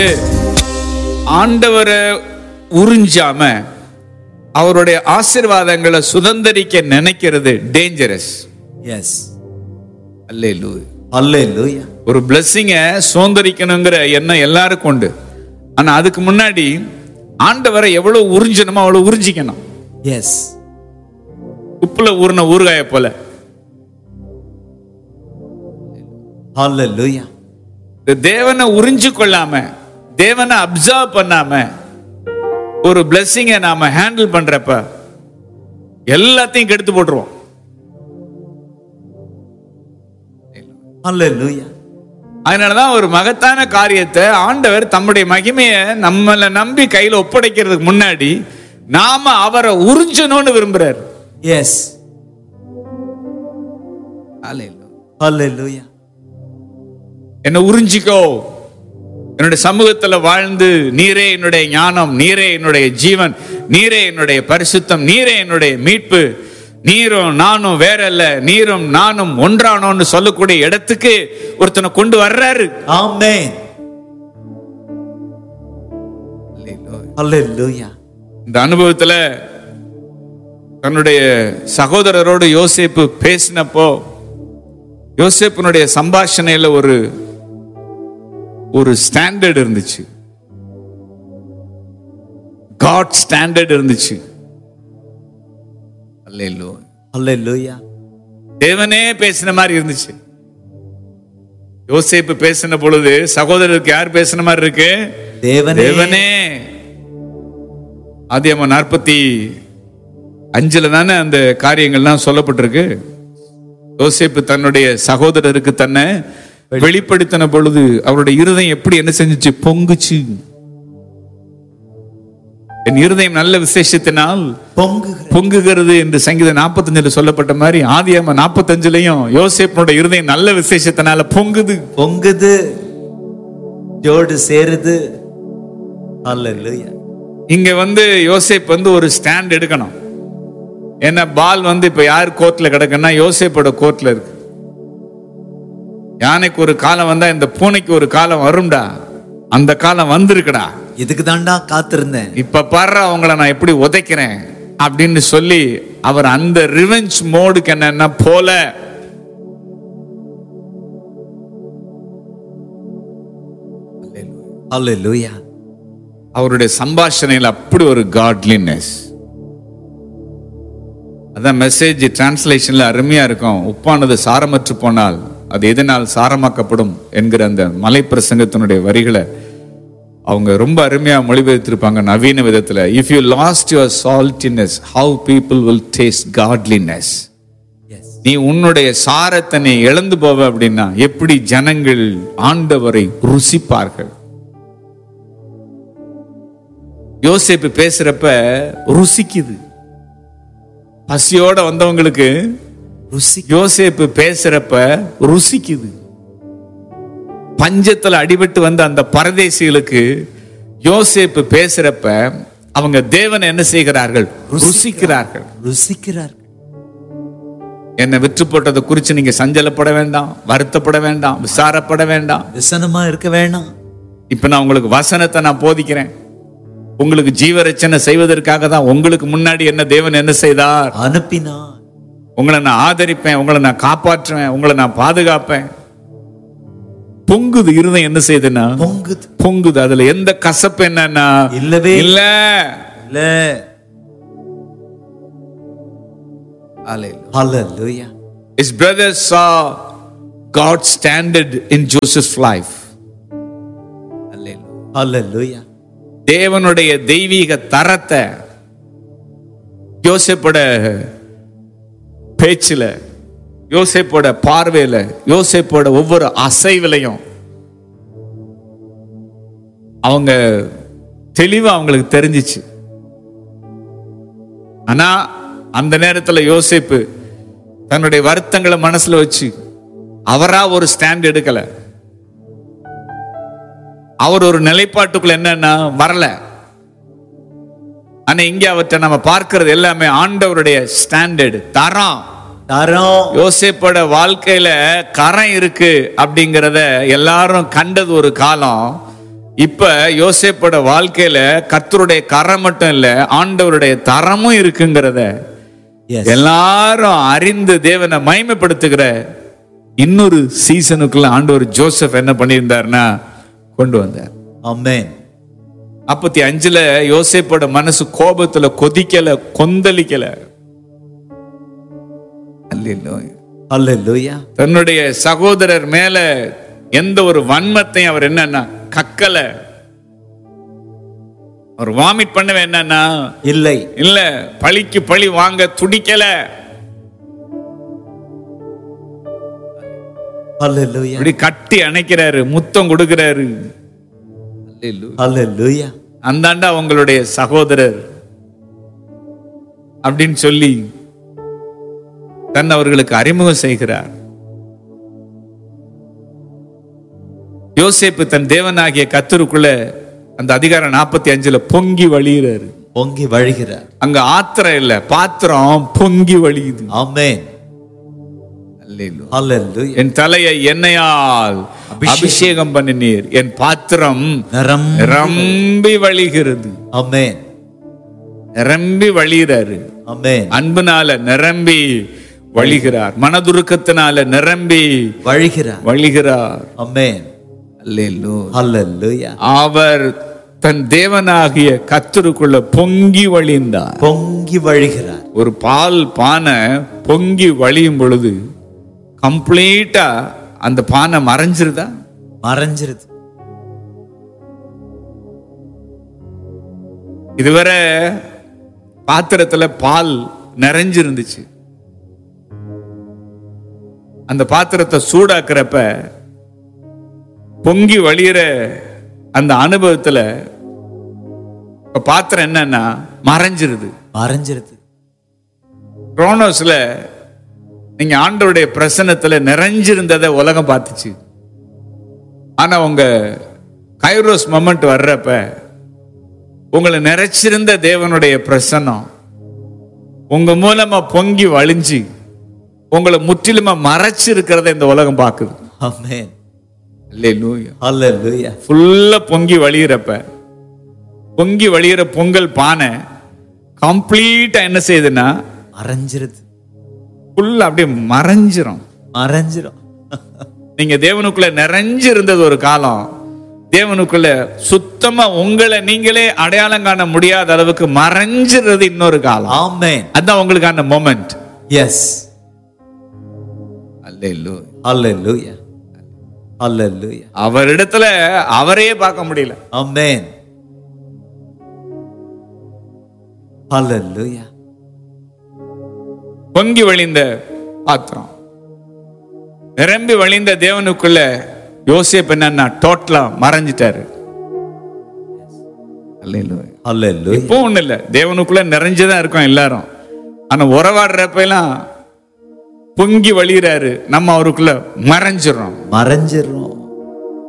ஆண்டவரை உறிஞ்சாம அவருடைய ஆசீர்வாதங்களை சுதந்திரிக்க நினைக்கிறது டேஞ்சரஸ் எஸ் அல்லேலூ அல்லேலூயா ஒரு பிளஸ்ஸிங்க சுதந்திரிக்கணுங்கிற எண்ணம் எல்லாருக்கும் உண்டு ஆனா அதுக்கு முன்னாடி ஆண்டவரை எவ்வளவு உறிஞ்சணுமோ அவ்வளவு உறிஞ்சிக்கணும் எஸ் உப்புல ஊறின ஊறுகாய போல அல்லேலூயா இந்த தேவனை உறிஞ்சு கொள்ளாம தேவனை அப்சர்வ் பண்ணாம ஒரு பிளஸ்ஸிங்கை நாம ஹேண்டில் பண்றப்ப எல்லாத்தையும் கெடுத்து போட்டுருவோம் அல்லேலூயா அதனாலதான் ஒரு மகத்தான காரியத்தை ஆண்டவர் தம்முடைய மகிமையை நம்மளை நம்பி கையில ஒப்படைக்கிறதுக்கு முன்னாடி நாம அவரை உறிஞ்சணும்னு விரும்புறாரு எஸ் அல்லேலூயா என்ன உறிஞ்சிக்கோ என்னுடைய சமூகத்துல வாழ்ந்து நீரே என்னுடைய ஞானம் நீரே என்னுடைய ஜீவன் நீரே என்னுடைய பரிசுத்தம் நீரே என்னுடைய மீட்பு நீரும் நானும் வேற அல்ல நீரும் நானும் ஒன்றானோன்னு சொல்லக்கூடிய இடத்துக்கு ஒருத்தனை கொண்டு வர்றாரு ஆமென் அல்லேலூயா இந்த அனுபவத்துல தன்னுடைய சகோதரரோடு யோசேப்பு பேசினப்போ யோசேப்பினுடைய சம்பாஷணையில ஒரு ஒரு ஸ்டாண்டர்ட் இருந்துச்சு காட் ஸ்டாண்டர்ட் இருந்துச்சு அல்லேலூயா. அல்லேலூயா தேவனே பேசின மாதிரி இருந்துச்சு யோசேப்பு பேசின பொழுது சகோதரருக்கு யார் பேசின மாதிரி இருக்கு தேவனே தேவனே ஆதியம்மா நாற்பத்தி அஞ்சுல தானே அந்த காரியங்கள்லாம் சொல்லப்பட்டிருக்கு யோசேப்பு தன்னுடைய சகோதரருக்கு தன்னை வெளிப்படுத்தின பொழுது அவருடைய இருதயம் எப்படி என்ன செஞ்சுச்சு பொங்குச்சு என் இருதயம் நல்ல விசேஷத்தினால் பொங்குகிற பொங்குகிறது என்று சங்கீதம் நாற்பத்தஞ்சுல சொல்லப்பட்ட மாதிரி ஆதியம்மா நாற்பத்தஞ்சுலயும் யோசேப்பனுடைய இருதயம் நல்ல விசேஷத்தினால பொங்குது பொங்குது ஜோடு சேருது அல்லேலூயா இங்க வந்து யோசேப் வந்து ஒரு ஸ்டாண்ட் எடுக்கணும் ஏன்னா பால் வந்து இப்ப யார் கோர்ட்ல கிடக்குன்னா யோசேப்போட கோர்ட்ல இருக்கு யானைக்கு ஒரு காலம் வந்தா இந்த பூனைக்கு ஒரு காலம் வரும்டா அந்த காலம் வந்திருக்குடா இதுக்கு தாண்டா காத்திருந்தேன் இப்ப பாரு அவங்கள நான் எப்படி உதைக்கிறேன் அப்படின்னு சொல்லி அவர் அந்த ரிவெஞ்ச் மோடுக்கு என்னன்னா போல அல்லேலூயா அவருடைய சம்பாஷணையில் அப்படி ஒரு காட்லினஸ் அதான் மெசேஜ் டிரான்ஸ்லேஷன்ல அருமையா இருக்கும் உப்பானது சாரமற்று போனால் அது எதனால் சாரமாக்கப்படும் என்கிற அந்த மலை பிரசங்கத்தினுடைய வரிகளை அவங்க ரொம்ப அருமையா மொழிபெயர்த்திருப்பாங்க நவீன விதத்துல if you lost your saltiness how people will taste godliness yes நீ உன்னுடைய சாரத்தை நீ இழந்து போவ அப்படின்னா எப்படி ஜனங்கள் ஆண்டவரை ருசிப்பார்கள் யோசேப்பு பேசுறப்ப ருசிக்குது பசியோட வந்தவங்களுக்கு ருசி யோசேப்பு பேசுறப்ப ருசிக்குது பஞ்சத்துல அடிபட்டு வந்த அந்த பரதேசிகளுக்கு யோசேப்பு பேசுறப்ப அவங்க தேவனை என்ன செய்கிறார்கள் ருசிக்கிறார்கள் ருசிக்கிறார் என்னை விற்று போட்டதை குறித்து நீங்க சஞ்சலப்பட வேண்டாம் வருத்தப்பட வேண்டாம் விசாரப்பட வேண்டாம் விசனமா இருக்க வேணாம் இப்ப நான் உங்களுக்கு வசனத்தை நான் போதிக்கிறேன் உங்களுக்கு ஜீவரட்சணை செய்வதற்காக தான் உங்களுக்கு முன்னாடி என்ன தேவன் என்ன செய்தார் அனுப்பினார் உங்களை நான் ஆதரிப்பேன் உங்களை நான் காப்பாற்றுவேன் உங்களை நான் பாதுகாப்பேன் பொங்குது இருதயம் என்ன செய்யுதுன்னா பொங்குது பொங்குது அதுல எந்த கசப்பு என்னன்னா இல்லவே இல்ல இல்ல அல்லேலூயா His brothers saw God's standard in Joseph's life. அல்லேலூயா தேவனுடைய தெய்வீக தரத்தை யோசேப்போட பேச்சுல யோசேப்போட பார்வையில யோசேப்போட ஒவ்வொரு அசைவிலையும் அவங்க தெளிவா அவங்களுக்கு தெரிஞ்சிச்சு ஆனா அந்த நேரத்துல யோசேப்பு தன்னுடைய வருத்தங்களை மனசுல வச்சு அவரா ஒரு ஸ்டாண்ட் எடுக்கல அவர் ஒரு நிலைப்பாட்டுக்குள்ள என்னன்னா வரல ஆனா இங்க அவற்றை நம்ம பார்க்கிறது எல்லாமே ஆண்டவருடைய ஸ்டாண்டர்டு தரம் தரம் யோசேப்போட வாழ்க்கையில கரம் இருக்கு அப்படிங்கிறத எல்லாரும் கண்டது ஒரு காலம் இப்ப யோசேப்போட வாழ்க்கையில கர்த்தருடைய கரம் மட்டும் இல்ல ஆண்டவருடைய தரமும் இருக்குங்கிறத எஸ் எல்லாரும் அறிந்து தேவனை மகிமைப்படுத்துகிற இன்னொரு சீசனுக்குள்ள ஆண்டவர் ஜோசப் என்ன பண்ணியிருந்தாருன்னா கொண்டு வந்தார் ஆமென் நாற்பத்தி அஞ்சுல யோசேப்போட மனசு கோபத்துல கொதிக்கல கொந்தளிக்கல அல்லேலூயா. ஹalleluya தன்னுடைய சகோதரர் மேல எந்த ஒரு வன்மத்தையும் அவர் என்னன்னா கக்கல அவர் வாமிட் பண்ணவே என்னன்னா இல்லை இல்ல பழிக்கு பழி வாங்க துடிக்கல ஹalleluya இப்படி கட்டி அணைக்கிறாரு முத்தம் கொடுக்கிறாரு அல்லேலூயா. ஹalleluya அந்தாண்டா உங்களுடைய சகோதரர் அப்படின்னு சொல்லி தன் அவர்களுக்கு அறிமுகம் செய்கிறார் யோசேப்பு தன் தேவனாகிய கத்தருக்குள்ள அந்த அதிகாரம் நாற்பத்தி அஞ்சுல பொங்கி வழிகிறாரு பொங்கி வழிகிறார் அங்க ஆத்திரம் இல்ல பாத்திரம் பொங்கி வழியுது ஆமென் அல்லேலூயா. ஹalleluya என் தலையை எண்ணெயால் அபிஷேகம் பண்ணினீர் என் பாத்திரம் நரம் நிரம்பி வழிகிறது ஆமென் நிரம்பி வழிகிறாரு ஆமென் அன்புனால நிரம்பி வழிகிறார் மனதுருக்கத்தினால நிரம்பி வழிகிறார் வழிகிறார் ஆமென் அல்லேலூயா. ஹalleluya அவர் தன் தேவனாகிய கத்தருக்குள்ள பொங்கி வழிந்தார் பொங்கி வழிகிறார் ஒரு பால் பானை பொங்கி வழியும் பொழுது கம்ப்ளீட்டா அந்த பானை மறைஞ்சிருதா மறைஞ்சிருது இதுவரை பாத்திரத்துல பால் நிறைஞ்சிருந்துச்சு அந்த பாத்திரத்தை சூடாக்குறப்ப பொங்கி வழியிற அந்த அனுபவத்துல இப்ப பாத்திரம் என்னன்னா மறைஞ்சிருது மறைஞ்சிருது குரோனோஸ்ல நீங்க ஆண்டவருடைய பிரசன்னத்துல நிறைஞ்சிருந்ததை உலகம் பார்த்துச்சு ஆனா உங்க கைரோஸ் மொமெண்ட் வர்றப்ப உங்களை நிறைச்சிருந்த தேவனுடைய பிரசன்னம் உங்க மூலமா பொங்கி வழிஞ்சு உங்களை முற்றிலுமா மறைச்சு இருக்கிறத இந்த உலகம் பார்க்குது ஆமென் அல்லேலூயா ஹalleluya ஃபுல்லா பொங்கி வழியிறப்ப பொங்கி வழியிற பொங்கல் பானை கம்ப்ளீட்டா என்ன செய்யுதுன்னா மறைஞ்சிருது ஃபுல்லா அப்படியே மறைஞ்சிரும் மறைஞ்சிரும் நீங்க தேவனுக்குள்ள நிறைஞ்சு இருந்தது ஒரு காலம் தேவனுக்குள்ள சுத்தமா உங்களை நீங்களே அடையாளம் காண முடியாத அளவுக்கு மறைஞ்சிருது இன்னொரு காலம் ஆமென் அதான் உங்களுக்கான மொமெண்ட் எஸ் ஹalleluya ஹalleluya அவரிடத்துல அவரையே பார்க்க முடியல ஆமென் ஹalleluya பொங்கி வழிந்த பாத்திரம் நிரம்பி வழிந்த தேவனுக்குள்ள யோசேப் என்னன்னா டோட்டலா மறைஞ்சிட்டாரு அல்லேலூயா. ஹalleluya இப்போ ஒண்ணு இல்ல தேவனுக்குள்ள நிறைஞ்சுதான் இருக்கோம் எல்லாரும் ஆனா உறவாடுறப்ப எல்லாம் பொங்கி வழிகிறாரு நம்ம அவருக்குள்ள மறைஞ்சிடறோம் மறைஞ்சிரும்